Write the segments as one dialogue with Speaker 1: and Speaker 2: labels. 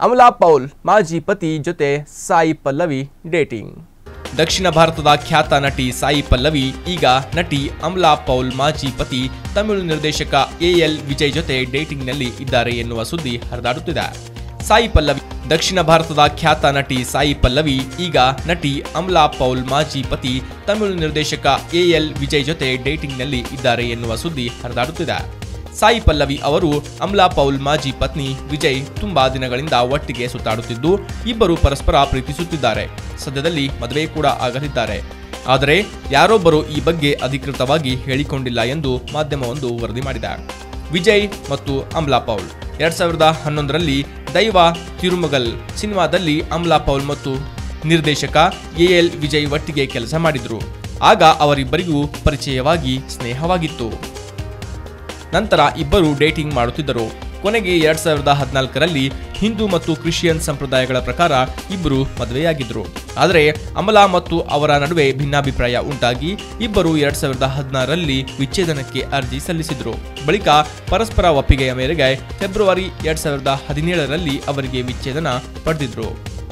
Speaker 1: ಅಮಲಾ Paul ಮಾಜಿ ಪತಿ ಜೊತೆ ಸಾಯಿ ಪಲ್ಲವಿ ಡೇಟಿಂಗ್ ದಕ್ಷಿಣ ಭಾರತದ ಖ್ಯಾತ ನಟಿ ಸಾಯಿ ಪಲ್ಲವಿ ಈಗ ನಟಿ ಅಮಲಾ ಪೌಲ್ ಮಾಜಿ ಪತಿ ತಮಿಳು ನಿರ್ದೇಶಕ ಎಎಲ್ ವಿಜಯ್ ಜೊತೆ ಡೇಟಿಂಗ್ನಲ್ಲಿ ಇದ್ದಾರೆ ಎನ್ನುವ ಸುದ್ದಿ ಹರಿದಾಡುತ್ತಿದೆ ಸಾಯಿ ಪಲ್ಲವಿ ದಕ್ಷಿಣ ಭಾರತದ ಖ್ಯಾತ ನಟಿ ಸಾಯಿ ಪಲ್ಲವಿ ಈಗ ನಟಿ ಅಮಲಾ ಪೌಲ್ ಮಾಜಿ ಪತಿ ತಮಿಳು ನಿರ್ದೇಶಕ ಎಎಲ್ ವಿಜಯ್ ಜೊತೆ ಡೇಟಿಂಗ್ನಲ್ಲಿ ಇದ್ದಾರೆ ಎನ್ನುವ ಸುದ್ದಿ ಹರಿದಾಡುತ್ತಿದೆ ಸಾಯಿ ಪಲ್ಲವಿ ಅವರು ಅಮ್ಲಾ ಪೌಲ್ ಮಾಜಿ ಪತ್ನಿ ವಿಜಯ್ ತುಂಬಾ ದಿನಗಳಿಂದ ಒಟ್ಟಿಗೆ ಸುತ್ತಾಡುತ್ತಿದ್ದು ಇಬ್ಬರು ಪರಸ್ಪರ ಪ್ರೀತಿಸುತ್ತಿದ್ದಾರೆ ಸದ್ಯದಲ್ಲಿ ಮದುವೆ ಕೂಡ ಆಗಲಿದ್ದಾರೆ ಆದರೆ ಯಾರೊಬ್ಬರು ಈ ಬಗ್ಗೆ ಅಧಿಕೃತವಾಗಿ ಹೇಳಿಕೊಂಡಿಲ್ಲ ಎಂದು ಮಾಧ್ಯಮವೊಂದು ವರದಿ ಮಾಡಿದೆ ವಿಜಯ್ ಮತ್ತು ಅಮ್ಲಾ ಪೌಲ್ ಎರಡ್ ಸಾವಿರದ ಹನ್ನೊಂದರಲ್ಲಿ ದೈವ ತಿರುಮಗಲ್ ಸಿನಿಮಾದಲ್ಲಿ ಅಮ್ಲಾ ಪೌಲ್ ಮತ್ತು ನಿರ್ದೇಶಕ ಎಎಲ್ ವಿಜಯ್ ಒಟ್ಟಿಗೆ ಕೆಲಸ ಮಾಡಿದ್ರು ಆಗ ಅವರಿಬ್ಬರಿಗೂ ಪರಿಚಯವಾಗಿ ಸ್ನೇಹವಾಗಿತ್ತು ನಂತರ ಇಬ್ಬರು ಡೇಟಿಂಗ್ ಮಾಡುತ್ತಿದ್ದರು ಕೊನೆಗೆ ಎರಡ್ ಸಾವಿರದ ಹದಿನಾಲ್ಕರಲ್ಲಿ ಹಿಂದೂ ಮತ್ತು ಕ್ರಿಶ್ಚಿಯನ್ ಸಂಪ್ರದಾಯಗಳ ಪ್ರಕಾರ ಇಬ್ಬರು ಮದುವೆಯಾಗಿದ್ದರು ಆದರೆ ಅಮಲಾ ಮತ್ತು ಅವರ ನಡುವೆ ಭಿನ್ನಾಭಿಪ್ರಾಯ ಉಂಟಾಗಿ ಇಬ್ಬರು ಎರಡ್ ಸಾವಿರದ ಹದಿನಾರರಲ್ಲಿ ವಿಚ್ಛೇದನಕ್ಕೆ ಅರ್ಜಿ ಸಲ್ಲಿಸಿದರು ಬಳಿಕ ಪರಸ್ಪರ ಒಪ್ಪಿಗೆಯ ಮೇರೆಗೆ ಫೆಬ್ರವರಿ ಎರಡ್ ಸಾವಿರದ ಹದಿನೇಳರಲ್ಲಿ ಅವರಿಗೆ ವಿಚ್ಛೇದನ ಪಡೆದಿದ್ರು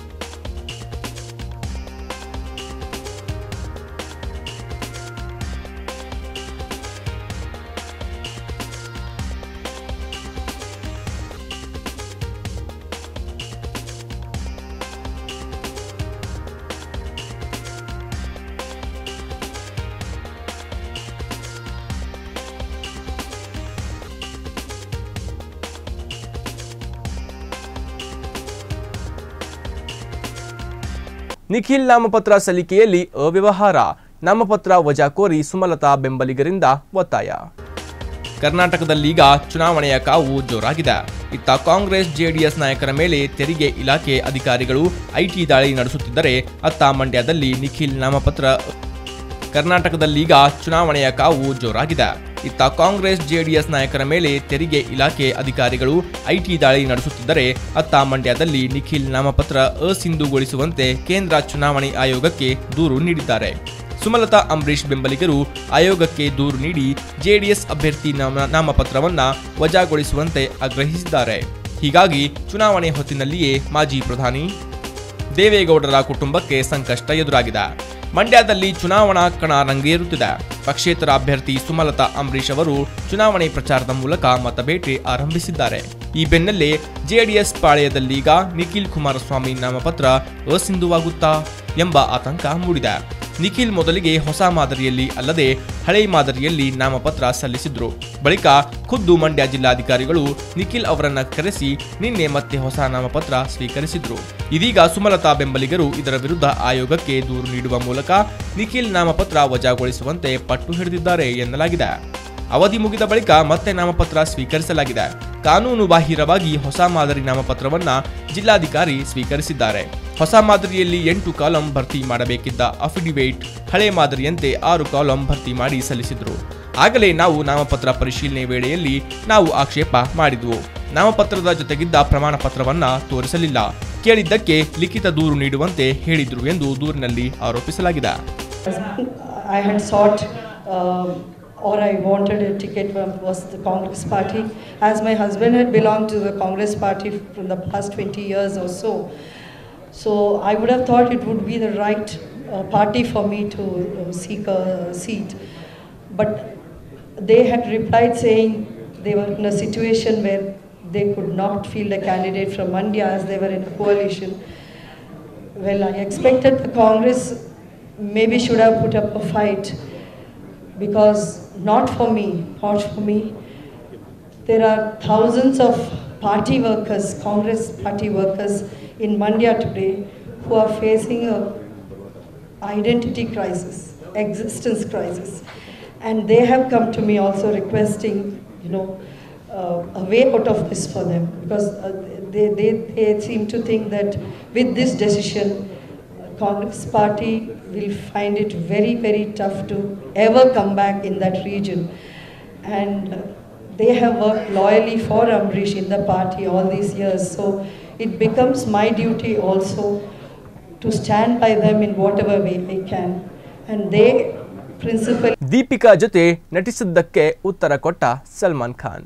Speaker 1: ನಿಖಿಲ್ ನಾಮಪತ್ರ ಸಲ್ಲಿಕೆಯಲ್ಲಿ ಅವ್ಯವಹಾರ ನಾಮಪತ್ರ ವಜಾ ಕೋರಿ ಸುಮಲತಾ ಬೆಂಬಲಿಗರಿಂದ ಒತ್ತಾಯ ಕರ್ನಾಟಕದಲ್ಲೀಗ ಚುನಾವಣೆಯ ಕಾವು ಜೋರಾಗಿದೆ ಇತ್ತ ಕಾಂಗ್ರೆಸ್ ಜೆಡಿಎಸ್ ನಾಯಕರ ಮೇಲೆ ತೆರಿಗೆ ಇಲಾಖೆ ಅಧಿಕಾರಿಗಳು ಐಟಿ ದಾಳಿ ನಡೆಸುತ್ತಿದ್ದರೆ ಅತ್ತ ಮಂಡ್ಯದಲ್ಲಿ ನಿಖಿಲ್ ನಾಮಪತ್ರ ಕರ್ನಾಟಕದಲ್ಲೀಗ ಚುನಾವಣೆಯ ಕಾವು ಜೋರಾಗಿದೆ ಇತ್ತ ಕಾಂಗ್ರೆಸ್ ಜೆಡಿಎಸ್ ನಾಯಕರ ಮೇಲೆ ತೆರಿಗೆ ಇಲಾಖೆ ಅಧಿಕಾರಿಗಳು ಐಟಿ ದಾಳಿ ನಡೆಸುತ್ತಿದ್ದರೆ ಅತ್ತ ಮಂಡ್ಯದಲ್ಲಿ ನಿಖಿಲ್ ನಾಮಪತ್ರ ಅಸಿಂಧುಗೊಳಿಸುವಂತೆ ಕೇಂದ್ರ ಚುನಾವಣೆ ಆಯೋಗಕ್ಕೆ ದೂರು ನೀಡಿದ್ದಾರೆ ಸುಮಲತಾ ಅಂಬರೀಶ್ ಬೆಂಬಲಿಗರು ಆಯೋಗಕ್ಕೆ ದೂರು ನೀಡಿ ಜೆಡಿಎಸ್ ಅಭ್ಯರ್ಥಿ ನಾಮ ನಾಮಪತ್ರವನ್ನ ವಜಾಗೊಳಿಸುವಂತೆ ಆಗ್ರಹಿಸಿದ್ದಾರೆ ಹೀಗಾಗಿ ಚುನಾವಣೆ ಹೊತ್ತಿನಲ್ಲಿಯೇ ಮಾಜಿ ಪ್ರಧಾನಿ ದೇವೇಗೌಡರ ಕುಟುಂಬಕ್ಕೆ ಸಂಕಷ್ಟ ಎದುರಾಗಿದೆ ಮಂಡ್ಯದಲ್ಲಿ ಚುನಾವಣಾ ಕಣ ರಂಗೇರುತ್ತಿದೆ ಪಕ್ಷೇತರ ಅಭ್ಯರ್ಥಿ ಸುಮಲತಾ ಅಂಬರೀಶ್ ಅವರು ಚುನಾವಣೆ ಪ್ರಚಾರದ ಮೂಲಕ ಮತಬೇಟೆ ಆರಂಭಿಸಿದ್ದಾರೆ ಈ ಬೆನ್ನಲ್ಲೇ ಜೆಡಿಎಸ್ ಪಾಳೆಯದಲ್ಲೀಗ ನಿಖಿಲ್ ಕುಮಾರಸ್ವಾಮಿ ನಾಮಪತ್ರ ಅಸಿಂಧುವಾಗುತ್ತಾ ಎಂಬ ಆತಂಕ ಮೂಡಿದೆ ನಿಖಿಲ್ ಮೊದಲಿಗೆ ಹೊಸ ಮಾದರಿಯಲ್ಲಿ ಅಲ್ಲದೆ ಹಳೆ ಮಾದರಿಯಲ್ಲಿ ನಾಮಪತ್ರ ಸಲ್ಲಿಸಿದ್ರು ಬಳಿಕ ಖುದ್ದು ಮಂಡ್ಯ ಜಿಲ್ಲಾಧಿಕಾರಿಗಳು ನಿಖಿಲ್ ಅವರನ್ನ ಕರೆಸಿ ನಿನ್ನೆ ಮತ್ತೆ ಹೊಸ ನಾಮಪತ್ರ ಸ್ವೀಕರಿಸಿದ್ರು ಇದೀಗ ಸುಮಲತಾ ಬೆಂಬಲಿಗರು ಇದರ ವಿರುದ್ಧ ಆಯೋಗಕ್ಕೆ ದೂರು ನೀಡುವ ಮೂಲಕ ನಿಖಿಲ್ ನಾಮಪತ್ರ ವಜಾಗೊಳಿಸುವಂತೆ ಪಟ್ಟು ಹಿಡಿದಿದ್ದಾರೆ ಎನ್ನಲಾಗಿದೆ ಅವಧಿ ಮುಗಿದ ಬಳಿಕ ಮತ್ತೆ ನಾಮಪತ್ರ ಸ್ವೀಕರಿಸಲಾಗಿದೆ ಕಾನೂನು ಬಾಹಿರವಾಗಿ ಹೊಸ ಮಾದರಿ ನಾಮಪತ್ರವನ್ನ ಜಿಲ್ಲಾಧಿಕಾರಿ ಸ್ವೀಕರಿಸಿದ್ದಾರೆ ಹೊಸ ಮಾದರಿಯಲ್ಲಿ ಎಂಟು ಕಾಲಂ ಭರ್ತಿ ಮಾಡಬೇಕಿದ್ದ ಅಫಿಡವಿಟ್ ಹಳೆ ಮಾದರಿಯಂತೆ ಆರು ಕಾಲಂ ಭರ್ತಿ ಮಾಡಿ ಸಲ್ಲಿಸಿದ್ರು ಆಗಲೇ ನಾವು ನಾಮಪತ್ರ ಪರಿಶೀಲನೆ ವೇಳೆಯಲ್ಲಿ ನಾವು ಆಕ್ಷೇಪ ಮಾಡಿದ್ವು ನಾಮಪತ್ರದ ಜೊತೆಗಿದ್ದ ಪ್ರಮಾಣ ಪತ್ರವನ್ನ ತೋರಿಸಲಿಲ್ಲ ಕೇಳಿದ್ದಕ್ಕೆ ಲಿಖಿತ ದೂರು ನೀಡುವಂತೆ ಹೇಳಿದ್ರು ಎಂದು ದೂರಿನಲ್ಲಿ ಆರೋಪಿಸಲಾಗಿದೆ
Speaker 2: I had sought um, or I wanted a ticket from was the Congress party. As my husband had belonged to the Congress party from the past 20 years or so, so I would have thought it would be the right uh, party for me to uh, seek a seat. But they had replied saying they were in a situation where they could not field a candidate from Mandya as they were in a coalition. Well, I expected the Congress maybe should have put up a fight because not for me, not for me. There are thousands of party workers, Congress party workers in Mandya today who are facing a identity crisis, existence crisis. And they have come to me also requesting, you know, uh, a way out of this for them because uh, they, they, they seem to think that with this decision, Congress party will find it very, very tough to ever come back in that region. And uh, they have worked loyally for Amrish in the party all these years. So it becomes my duty also to stand by them in whatever way I can. And they principally
Speaker 1: Deepika ಜೊತೆ ನಟಿಸಿದ್ದಕ್ಕೆ ಉತ್ತರ ಕೊಟ್ಟ Salman Khan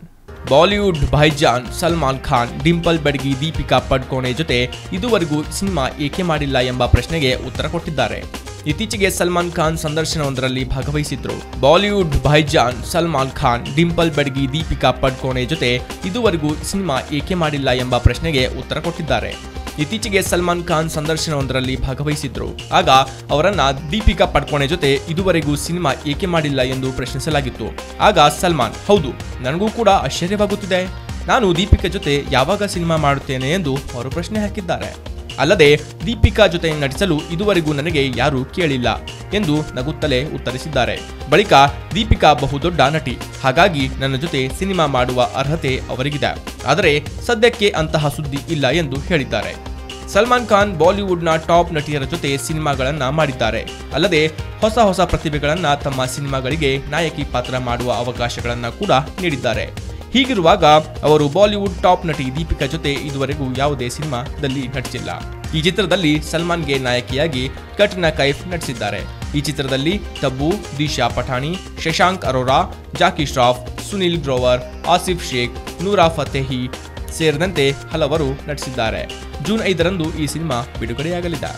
Speaker 1: Bollywood Bhaijaan Salman Khan dimple ಬೆಡಗಿ ದೀಪಿಕಾ ಪಡ್ಕೋಣೆ ಜೊತೆ ಇದುವರೆಗೂ cinema ಏಕೆ ಮಾಡಿಲ್ಲ ಎಂಬ ಪ್ರಶ್ನೆಗೆ ಉತ್ತರ ಕೊಟ್ಟಿದ್ದಾರೆ ಇತ್ತೀಚೆಗೆ ಸಲ್ಮಾನ್ ಖಾನ್ ಸಂದರ್ಶನವೊಂದರಲ್ಲಿ ಭಾಗವಹಿಸಿದ್ರು ಬಾಲಿವುಡ್ ಭಾಯ್ಜಾನ್ ಸಲ್ಮಾನ್ ಖಾನ್ ಡಿಂಪಲ್ ಬೆಡಗಿ ದೀಪಿಕಾ ಪಡ್ಕೋಣೆ ಜೊತೆ ಇದುವರೆಗೂ ಸಿನಿಮಾ ಏಕೆ ಮಾಡಿಲ್ಲ ಎಂಬ ಪ್ರಶ್ನೆಗೆ ಉತ್ತರ ಕೊಟ್ಟಿದ್ದಾರೆ ಇತ್ತೀಚೆಗೆ ಸಲ್ಮಾನ್ ಖಾನ್ ಸಂದರ್ಶನವೊಂದರಲ್ಲಿ ಭಾಗವಹಿಸಿದ್ರು ಆಗ ಅವರನ್ನ ದೀಪಿಕಾ ಪಡ್ಕೋಣೆ ಜೊತೆ ಇದುವರೆಗೂ ಸಿನಿಮಾ ಏಕೆ ಮಾಡಿಲ್ಲ ಎಂದು ಪ್ರಶ್ನಿಸಲಾಗಿತ್ತು ಆಗ ಸಲ್ಮಾನ್ ಹೌದು ನನಗೂ ಕೂಡ ಆಶ್ಚರ್ಯವಾಗುತ್ತಿದೆ ನಾನು ದೀಪಿಕಾ ಜೊತೆ ಯಾವಾಗ ಸಿನಿಮಾ ಮಾಡುತ್ತೇನೆ ಎಂದು ಅವರು ಪ್ರಶ್ನೆ ಹಾಕಿದ್ದಾರೆ ಅಲ್ಲದೆ ದೀಪಿಕಾ ಜೊತೆ ನಟಿಸಲು ಇದುವರೆಗೂ ನನಗೆ ಯಾರೂ ಕೇಳಿಲ್ಲ ಎಂದು ನಗುತ್ತಲೇ ಉತ್ತರಿಸಿದ್ದಾರೆ ಬಳಿಕ ದೀಪಿಕಾ ಬಹುದೊಡ್ಡ ನಟಿ ಹಾಗಾಗಿ ನನ್ನ ಜೊತೆ ಸಿನಿಮಾ ಮಾಡುವ ಅರ್ಹತೆ ಅವರಿಗಿದೆ ಆದರೆ ಸದ್ಯಕ್ಕೆ ಅಂತಹ ಸುದ್ದಿ ಇಲ್ಲ ಎಂದು ಹೇಳಿದ್ದಾರೆ ಸಲ್ಮಾನ್ ಖಾನ್ ಬಾಲಿವುಡ್ನ ಟಾಪ್ ನಟಿಯರ ಜೊತೆ ಸಿನಿಮಾಗಳನ್ನ ಮಾಡಿದ್ದಾರೆ ಅಲ್ಲದೆ ಹೊಸ ಹೊಸ ಪ್ರತಿಭೆಗಳನ್ನ ತಮ್ಮ ಸಿನಿಮಾಗಳಿಗೆ ನಾಯಕಿ ಪಾತ್ರ ಮಾಡುವ ಅವಕಾಶಗಳನ್ನ ಕೂಡ ನೀಡಿದ್ದಾರೆ ಹೀಗಿರುವಾಗ ಅವರು ಬಾಲಿವುಡ್ ಟಾಪ್ ನಟಿ ದೀಪಿಕಾ ಜೊತೆ ಇದುವರೆಗೂ ಯಾವುದೇ ಸಿನಿಮಾದಲ್ಲಿ ನಟಿಸಿಲ್ಲ ಈ ಚಿತ್ರದಲ್ಲಿ ಸಲ್ಮಾನ್ಗೆ ನಾಯಕಿಯಾಗಿ ಕಟ್ರಿನಾ ಕೈಫ್ ನಟಿಸಿದ್ದಾರೆ ಈ ಚಿತ್ರದಲ್ಲಿ ತಬ್ಬು ದಿಶಾ ಪಠಾಣಿ ಶಶಾಂಕ್ ಅರೋರಾ ಜಾಕಿ ಶ್ರಾಫ್ ಸುನಿಲ್ ಗ್ರೋವರ್ ಆಸಿಫ್ ಶೇಖ್ ನೂರಾ ಫತೇಹಿ ಸೇರಿದಂತೆ ಹಲವರು ನಟಿಸಿದ್ದಾರೆ ಜೂನ್ ಐದರಂದು ಈ ಸಿನಿಮಾ ಬಿಡುಗಡೆಯಾಗಲಿದೆ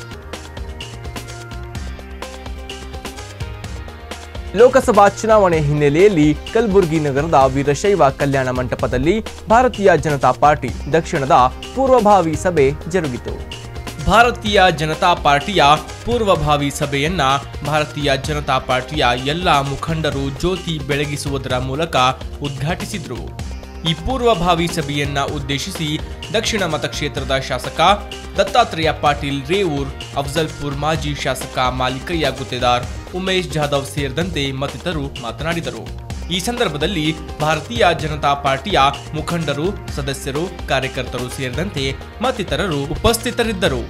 Speaker 1: ಲೋಕಸಭಾ ಚುನಾವಣೆ ಹಿನ್ನೆಲೆಯಲ್ಲಿ ಕಲಬುರಗಿ ನಗರದ ವೀರಶೈವ ಕಲ್ಯಾಣ ಮಂಟಪದಲ್ಲಿ ಭಾರತೀಯ ಜನತಾ ಪಾರ್ಟಿ ದಕ್ಷಿಣದ ಪೂರ್ವಭಾವಿ ಸಭೆ ಜರುಗಿತು ಭಾರತೀಯ ಜನತಾ ಪಾರ್ಟಿಯ ಪೂರ್ವಭಾವಿ ಸಭೆಯನ್ನ ಭಾರತೀಯ ಜನತಾ ಪಾರ್ಟಿಯ ಎಲ್ಲ ಮುಖಂಡರು ಜ್ಯೋತಿ ಬೆಳಗಿಸುವುದರ ಮೂಲಕ ಉದ್ಘಾಟಿಸಿದ್ರು ಈ ಪೂರ್ವಭಾವಿ ಸಭೆಯನ್ನ ಉದ್ದೇಶಿಸಿ ದಕ್ಷಿಣ ಮತಕ್ಷೇತ್ರದ ಶಾಸಕ ದತ್ತಾತ್ರೇಯ ಪಾಟೀಲ್ ರೇವೂರ್ ಅಫ್ಜಲ್ಪುರ್ ಮಾಜಿ ಶಾಸಕ ಮಾಲಿಕಯ್ಯ ಗುತ್ತೇದಾರ್ ಉಮೇಶ್ ಜಾಧವ್ ಸೇರಿದಂತೆ ಮತ್ತಿತರರು ಮಾತನಾಡಿದರು ಈ ಸಂದರ್ಭದಲ್ಲಿ ಭಾರತೀಯ ಜನತಾ ಪಾರ್ಟಿಯ ಮುಖಂಡರು ಸದಸ್ಯರು ಕಾರ್ಯಕರ್ತರು ಸೇರಿದಂತೆ ಮತ್ತಿತರರು ಉಪಸ್ಥಿತರಿದ್ದರು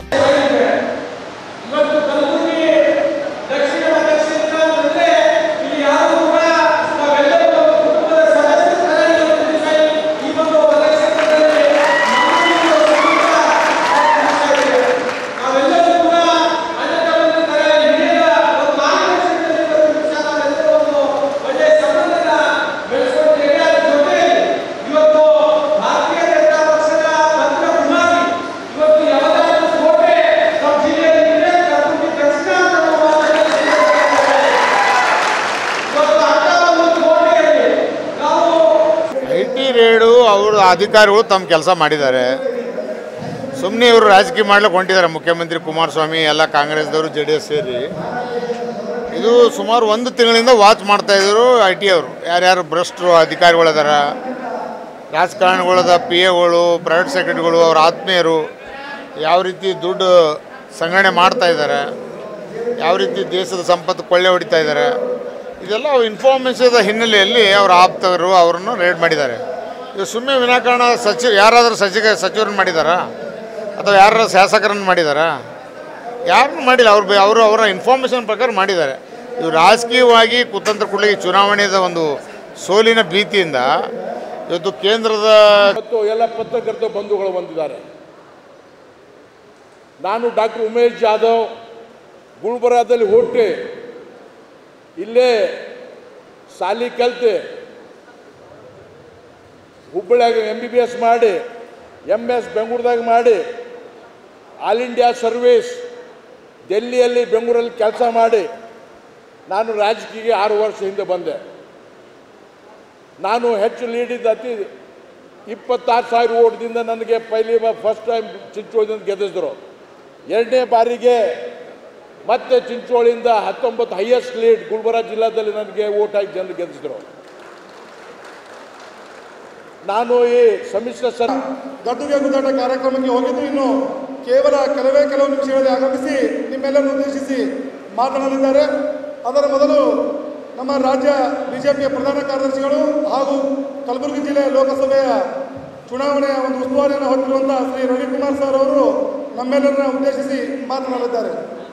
Speaker 3: ಐ ಟಿ ರೇಡು ಅವರು ಅಧಿಕಾರಿಗಳು ತಮ್ಮ ಕೆಲಸ ಮಾಡಿದ್ದಾರೆ ಸುಮ್ಮನೆ ಇವರು ರಾಜಕೀಯ ಮಾಡ್ಲಿಕ್ಕೆ ಹೊಂಟಿದ್ದಾರೆ ಮುಖ್ಯಮಂತ್ರಿ ಕುಮಾರಸ್ವಾಮಿ ಎಲ್ಲ ಕಾಂಗ್ರೆಸ್ದವರು ಜೆ ಡಿ ಎಸ್ ಸೇರಿ ಇದು ಸುಮಾರು ಒಂದು ತಿಂಗಳಿಂದ ವಾಚ್ ಮಾಡ್ತಾ ಇದ್ರು ಐ ಟಿ ಅವರು ಯಾರ್ಯಾರು ಭ್ರಷ್ಟರು ಅಧಿಕಾರಿಗಳಿದಾರ ರಾಜಕಾರಣಿಗಳದ ಪಿ ಎಗಳು ಪ್ರೈವೇಟ್ ಸೆಕ್ರೆಟರಿಗಳು ಅವ್ರ ಆತ್ಮೀಯರು ಯಾವ ರೀತಿ ದುಡ್ಡು ಸಂಗ್ರಹಣೆ ಮಾಡ್ತಾ ಇದ್ದಾರೆ ಯಾವ ರೀತಿ ದೇಶದ ಸಂಪತ್ತು ಕೊಳ್ಳೆ ಹೊಡಿತಾ ಇದ್ದಾರೆ ಇದೆಲ್ಲ ಇನ್ಫಾರ್ಮೇಷನ್ ಹಿನ್ನೆಲೆಯಲ್ಲಿ ಅವರ ಆಪ್ತರು ಅವರನ್ನು ರೇಡ್ ಮಾಡಿದ್ದಾರೆ ಇದು ಸುಮ್ಮನೆ ವಿನಾಕಾರಣ ಸಚಿವ ಯಾರಾದರೂ ಸಚಿವ ಸಚಿವರನ್ನು ಮಾಡಿದಾರಾ ಅಥವಾ ಯಾರ ಶಾಸಕರನ್ನು ಮಾಡಿದಾರಾ ಯಾರನ್ನು ಮಾಡಿಲ್ಲ ಅವ್ರು ಬೆ- ಅವರು ಅವರ ಇನ್ಫಾರ್ಮೇಷನ್ ಪ್ರಕಾರ ಮಾಡಿದ್ದಾರೆ ಇವು ರಾಜಕೀಯವಾಗಿ ಕುತಂತ್ರ ಕುಳ್ಳಿಗೆ ಚುನಾವಣೆಯ ಒಂದು ಸೋಲಿನ ಭೀತಿಯಿಂದ ಇವತ್ತು ಕೇಂದ್ರದ
Speaker 4: ಮತ್ತು ಎಲ್ಲ ಪತ್ರಕರ್ತ ಬಂಧುಗಳು ಬಂದಿದ್ದಾರೆ ನಾನು ಡಾಕ್ಟರ್ ಉಮೇಶ್ ಜಾಧವ್ ಗುಲ್ಬರ್ಗಾದಲ್ಲಿ ಹುಟ್ಟಿ ಇಲ್ಲೇ ಸಾಲಿ ಕಲ್ತು ಹುಬ್ಬಳ್ಳಿಯಾಗ ಎಮ್ ಬಿ ಬಿ ಎಸ್ ಮಾಡಿ ಎಮ್ ಎಸ್ ಬೆಂಗಳೂರದಾಗ ಮಾಡಿ ಆಲ್ ಇಂಡಿಯಾ ಸರ್ವೀಸ್ ಡೆಲ್ಲಿಯಲ್ಲಿ ಬೆಂಗಳೂರಲ್ಲಿ ಕೆಲಸ ಮಾಡಿ ನಾನು ರಾಜಕೀಯಕ್ಕೆ ಆರು ವರ್ಷ ಹಿಂದೆ ಬಂದೆ ನಾನು ಹೆಚ್ಚು ಲೀಡಿದ್ದ ಅತಿ ಇಪ್ಪತ್ತಾರು ಸಾವಿರ ಓಟ್ದಿಂದ ನನಗೆ ಪೈಲಿ ಫಸ್ಟ್ ಟೈಮ್ ಚಿಂಚೋಳಿಯಿಂದ ಗೆದ್ದಿದ್ರು ಎರಡನೇ ಬಾರಿಗೆ ಮತ್ತೆ ಚಿಂಚೋಳಿಯಿಂದ ಹತ್ತೊಂಬತ್ತು ಹೈಯೆಸ್ಟ್ ಲೀಡ್ ಗುಲ್ಬರ್ಗ ಜಿಲ್ಲಾದಲ್ಲಿ ನನಗೆ ಓಟ್ ಹಾಕಿ ಜನರು ಗೆದ್ದಿದ್ರು ನಾನು ಈ ಸಮ್ಮಿಶ್ರ ಸರ್
Speaker 5: ಗದ್ದುಗೆ ಗುದ್ದಾಟ ಕಾರ್ಯಕ್ರಮಕ್ಕೆ ಹೋಗಿದ್ದು ಇನ್ನು ಕೇವಲ ಕೆಲವೇ ಕೆಲವು ನಿಮಿಷಗಳಲ್ಲಿ ಆಗಮಿಸಿ ನಿಮ್ಮೆಲ್ಲರನ್ನು ಉದ್ದೇಶಿಸಿ ಮಾತನಾಡಲಿದ್ದಾರೆ ಅದರ ಮೊದಲು ನಮ್ಮ ರಾಜ್ಯ ಬಿಜೆಪಿಯ ಪ್ರಧಾನ ಕಾರ್ಯದರ್ಶಿಗಳು ಹಾಗೂ ಕಲಬುರಗಿ ಜಿಲ್ಲೆ ಲೋಕಸಭೆಯ ಚುನಾವಣೆಯ ಒಂದು ಉಸ್ತುವಾರಿಯನ್ನು ಹೊತ್ತಿರುವಂತಹ ಶ್ರೀ ರವಿಕುಮಾರ್ ಸರ್ ಅವರು ನಮ್ಮೆಲ್ಲರನ್ನ ಉದ್ದೇಶಿಸಿ ಮಾತನಾಡಲಿದ್ದಾರೆ